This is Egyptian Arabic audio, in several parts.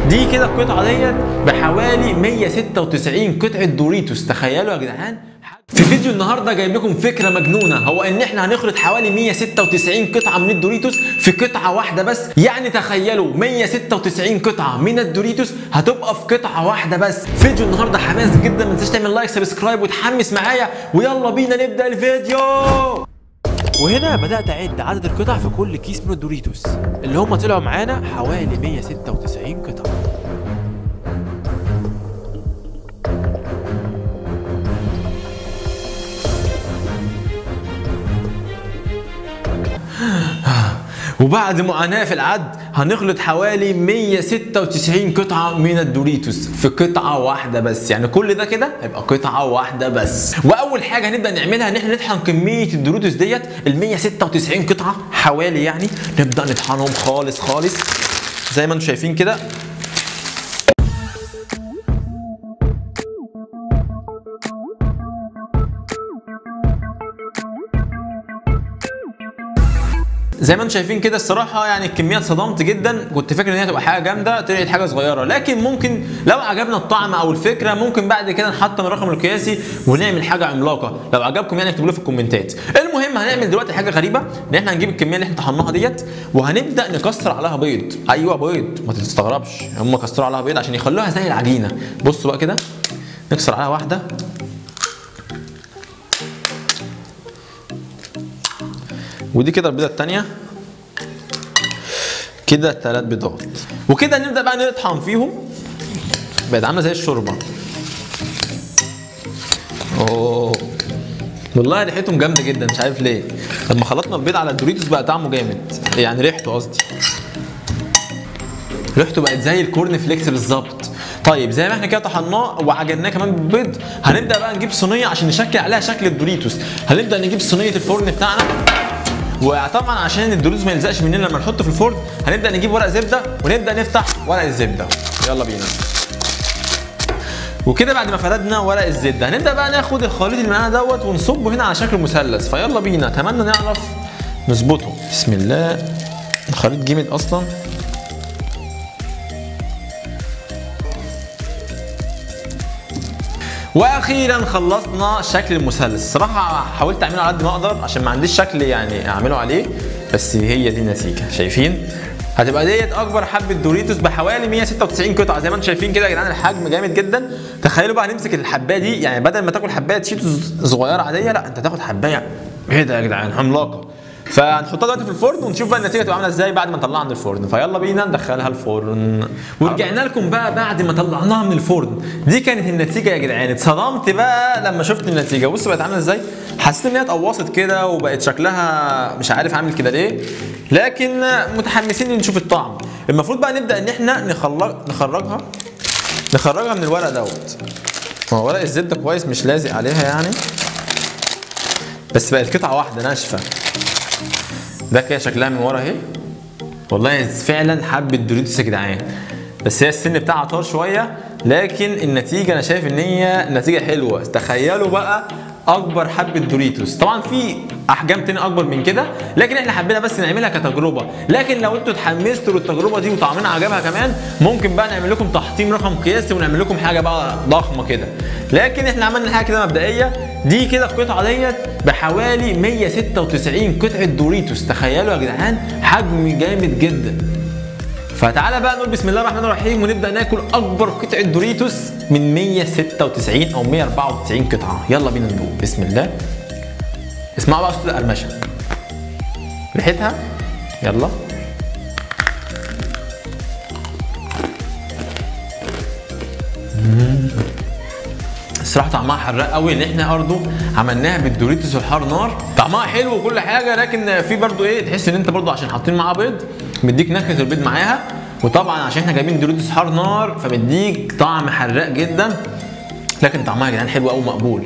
دي كده القطعه ديت بحوالي 196 قطعه دوريتوس تخيلوا يا جدعان في فيديو النهارده جايب لكم فكره مجنونه هو ان احنا هنخلط حوالي 196 قطعه من الدوريتوس في قطعه واحده بس يعني تخيلوا 196 قطعه من الدوريتوس هتبقى في قطعه واحده بس فيديو النهارده حماس جدا ما تنساش تعمل لايك سبسكرايب وتحمس معايا ويلا بينا نبدا الفيديو وهنا بدأت أعد عدد القطع في كل كيس من الدوريتوس اللي هم طلعوا معانا حوالي 196 قطعة وبعد معاناة في العد هنخلط حوالي 196 قطعة من الدوريتوس في قطعة واحدة بس يعني كل ده كده هيبقى قطعة واحدة بس وأول حاجة هنبدأ نعملها إن احنا نطحن كمية الدوريتوس ديت ال 196 قطعة حوالي يعني نبدأ نطحنهم خالص خالص زي ما انتم شايفين كده زي ما انتم شايفين كده الصراحه يعني الكميات صدمت جدا كنت فاكر ان هي تبقى حاجه جامده طلعت حاجه صغيره لكن ممكن لو عجبنا الطعم او الفكره ممكن بعد كده نحطم الرقم القياسي ونعمل حاجه عملاقه لو عجبكم يعني اكتبوا لي في الكومنتات المهم هنعمل دلوقتي حاجه غريبه ان احنا هنجيب الكميه اللي احنا طحناها ديت وهنبدا نكسر عليها بيض ايوه بيض ما تستغربش هم كسروا عليها بيض عشان يخلوها زي العجينه بصوا بقى كده نكسر عليها واحده ودي كده البيضه الثانيه كده ثلاث بيضات وكده نبدا بقى نطحن فيهم بقت عامله زي الشوربه اوه والله ريحتهم جامده جدا مش عارف ليه لما خلطنا البيض على الدوريتوس بقى طعمه جامد يعني ريحته قصدي ريحته بقت زي الكورن فليكس بالظبط طيب زي ما احنا كده طحناه وعجناه كمان بالبيض هنبدا بقى نجيب صينيه عشان نشكل عليها شكل الدوريتوس هنبدا نجيب صينيه الفرن بتاعنا وطبعا عشان الدروس ما يلزقش مننا لما نحطه في الفرن هنبدا نجيب ورق زبده ونبدا نفتح ورق الزبده يلا بينا وكده بعد ما فردنا ورق الزبده هنبدا بقى ناخد الخليط اللي معانا دوت ونصبه هنا على شكل مثلث فيلا بينا اتمنى نعرف نظبطه بسم الله الخليط جامد اصلا واخيرا خلصنا شكل المثلث الصراحه حاولت اعمله على قد ما اقدر عشان ما عنديش شكل يعني اعمله عليه بس هي دي النتيجه شايفين هتبقى ديت اكبر حبه دوريتوس بحوالي 196 قطعه زي ما انتم شايفين كده يا جدعان الحجم جامد جدا تخيلوا بقى نمسك الحبايه دي يعني بدل ما تاكل حبايه شيتوس صغيره عاديه لا انت تاخد حبايه ايه ده يا جدعان عملاقه فهنحطها دلوقتي في الفرن ونشوف بقى النتيجه تبقى عامله ازاي بعد ما نطلعها من الفرن فيلا بينا ندخلها الفرن ورجعنا لكم بقى بعد ما طلعناها من الفرن دي كانت النتيجه يا جدعان اتصدمت بقى لما شفت النتيجه بص بقت عامله ازاي حسيت ان هي اتقوصت كده وبقت شكلها مش عارف عامل كده ليه لكن متحمسين نشوف الطعم المفروض بقى نبدا ان احنا نخرج نخرجها نخرجها من الورق دوت هو ورق الزبده كويس مش لازق عليها يعني بس بقت قطعه واحده ناشفه ده كده شكلها من ورا اهي والله فعلا حبه دوريتوس يا جدعان بس هي السن بتاعها طار شويه لكن النتيجه انا شايف ان هي نتيجه حلوه تخيلوا بقى اكبر حبه دوريتوس طبعا في احجام تاني اكبر من كده لكن احنا حبينا بس نعملها كتجربه لكن لو انتوا اتحمستوا للتجربه دي وطعمنا عجبها كمان ممكن بقى نعمل لكم تحطيم رقم قياسي ونعمل لكم حاجه بقى ضخمه كده لكن احنا عملنا حاجه كده مبدئيه دي كده القطعه ديت بحوالي 196 قطعه دوريتوس تخيلوا يا جدعان حجم جامد جدا فتعالى بقى نقول بسم الله الرحمن الرحيم ونبدا ناكل اكبر قطعه دوريتوس من 196 او 194 قطعه يلا بينا ندوق بسم الله اسمعوا بقى صوت القرمشه ريحتها يلا الصراحه طعمها حراق قوي ان احنا برضه عملناها بالدوريتوس والحار نار طعمها حلو وكل حاجه لكن في برضه ايه تحس ان انت برضه عشان حاطين معاها بيض مديك نكهه البيض معاها وطبعا عشان احنا جايبين دوريتوس حار نار فمديك طعم حراق جدا لكن طعمها يا جدعان حلو قوي مقبول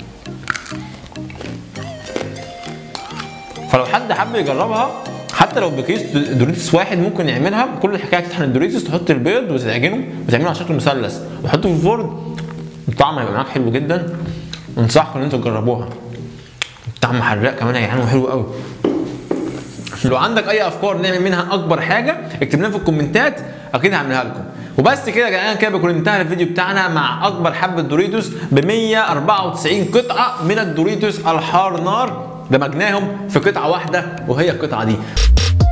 فلو حد حب يجربها حتى لو بكيس دوريتوس واحد ممكن يعملها كل الحكايه تطحن الدوريتوس تحط البيض وتعجنه وتعمله على شكل مثلث وتحطه في الفرن الطعم هيبقى معاك حلو جدا انصحكم ان انتوا تجربوها الطعم حراق كمان يا جدعان وحلو قوي لو عندك اي افكار نعمل منها اكبر حاجه اكتب لنا في الكومنتات اكيد هعملها لكم وبس كده يا جدعان كده بيكون انتهى الفيديو بتاعنا مع اكبر حبه دوريتوس ب 194 قطعه من الدوريتوس الحار نار دمجناهم في قطعه واحده وهي القطعه دي